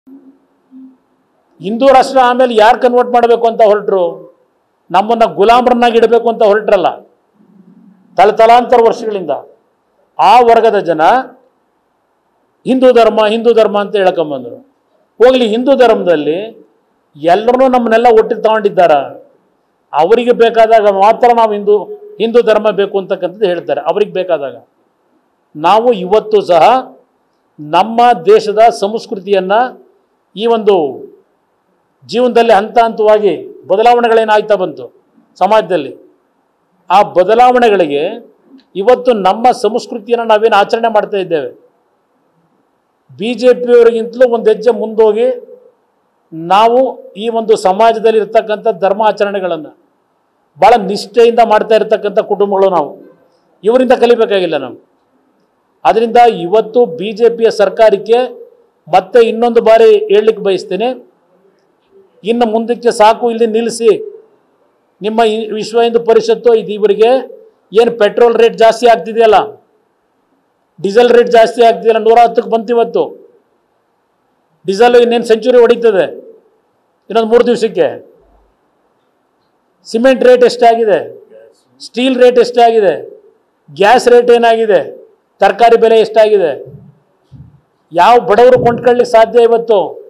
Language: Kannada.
ಹಿಂದೂ ರಾಷ್ಟ್ರ ಆಮೇಲೆ ಯಾರು ಕನ್ವರ್ಟ್ ಮಾಡಬೇಕು ಅಂತ ಹೊರಟರು ನಮ್ಮನ್ನು ಗುಲಾಮರನ್ನಾಗಿ ಇಡಬೇಕು ಅಂತ ಹೊರಟ್ರಲ್ಲ ತಲತಲಾಂತರ ವರ್ಷಗಳಿಂದ ಆ ವರ್ಗದ ಜನ ಹಿಂದೂ ಧರ್ಮ ಹಿಂದೂ ಧರ್ಮ ಅಂತ ಹೇಳ್ಕೊಂಬಂದರು ಹೋಗ್ಲಿ ಹಿಂದೂ ಧರ್ಮದಲ್ಲಿ ಎಲ್ಲರೂ ನಮ್ಮನ್ನೆಲ್ಲ ಒಟ್ಟಿಗೆ ತಗೊಂಡಿದ್ದಾರ ಅವರಿಗೆ ಬೇಕಾದಾಗ ಮಾತ್ರ ನಾವು ಹಿಂದೂ ಹಿಂದೂ ಧರ್ಮ ಬೇಕು ಅಂತಕ್ಕಂಥದ್ದು ಹೇಳ್ತಾರೆ ಅವ್ರಿಗೆ ಬೇಕಾದಾಗ ನಾವು ಇವತ್ತು ಸಹ ನಮ್ಮ ದೇಶದ ಸಂಸ್ಕೃತಿಯನ್ನು ಈ ಒಂದು ಜೀವನದಲ್ಲಿ ಹಂತ ಹಂತವಾಗಿ ಬದಲಾವಣೆಗಳೇನಾಗ್ತಾ ಬಂತು ಸಮಾಜದಲ್ಲಿ ಆ ಬದಲಾವಣೆಗಳಿಗೆ ಇವತ್ತು ನಮ್ಮ ಸಂಸ್ಕೃತಿಯನ್ನು ನಾವೇನು ಆಚರಣೆ ಮಾಡ್ತಾ ಇದ್ದೇವೆ ಬಿ ಜೆ ಪಿಯವರಿಗಿಂತಲೂ ಒಂದು ಹೆಜ್ಜೆ ಮುಂದೋಗಿ ನಾವು ಈ ಒಂದು ಸಮಾಜದಲ್ಲಿ ಇರ್ತಕ್ಕಂಥ ಧರ್ಮ ಆಚರಣೆಗಳನ್ನು ಭಾಳ ನಿಷ್ಠೆಯಿಂದ ಮಾಡ್ತಾ ಇರ್ತಕ್ಕಂಥ ಕುಟುಂಬಗಳು ನಾವು ಇವರಿಂದ ಕಲಿಬೇಕಾಗಿಲ್ಲ ನಾವು ಅದರಿಂದ ಇವತ್ತು ಬಿ ಜೆ ಪಿಯ ಸರ್ಕಾರಕ್ಕೆ ಮತ್ತೆ ಇನ್ನೊಂದು ಬಾರಿ ಹೇಳಲಿಕ್ಕೆ ಬಯಸ್ತೀನಿ ಇನ್ನು ಮುಂದಕ್ಕೆ ಸಾಕು ಇಲ್ಲಿ ನಿಲ್ಲಿಸಿ ನಿಮ್ಮ ಈ ವಿಶ್ವ ಹಿಂದೂ ಪರಿಷತ್ತು ಇದು ಇವರಿಗೆ ಏನು ಪೆಟ್ರೋಲ್ ರೇಟ್ ಜಾಸ್ತಿ ಆಗ್ತಿದೆಯಲ್ಲ ಡೀಸೆಲ್ ರೇಟ್ ಜಾಸ್ತಿ ಆಗ್ತಿದೆಯಲ್ಲ ನೂರ ಹತ್ತಕ್ಕೆ ಬಂತು ಇವತ್ತು ಡೀಸೆಲ್ ಇನ್ನೇನು ಸೆಂಚುರಿ ಹೊಡಿತದೆ ಇನ್ನೊಂದು ಮೂರು ದಿವಸಕ್ಕೆ ಸಿಮೆಂಟ್ ರೇಟ್ ಎಷ್ಟಾಗಿದೆ ಸ್ಟೀಲ್ ರೇಟ್ ಎಷ್ಟಾಗಿದೆ ಗ್ಯಾಸ್ ರೇಟ್ ಏನಾಗಿದೆ ತರಕಾರಿ ಬೆಲೆ ಎಷ್ಟಾಗಿದೆ ಯಾವ ಬಡವರು ಕೊಂಡ್ಕೊಳ್ಳಿಕ್ಕೆ ಸಾಧ್ಯ ಇವತ್ತು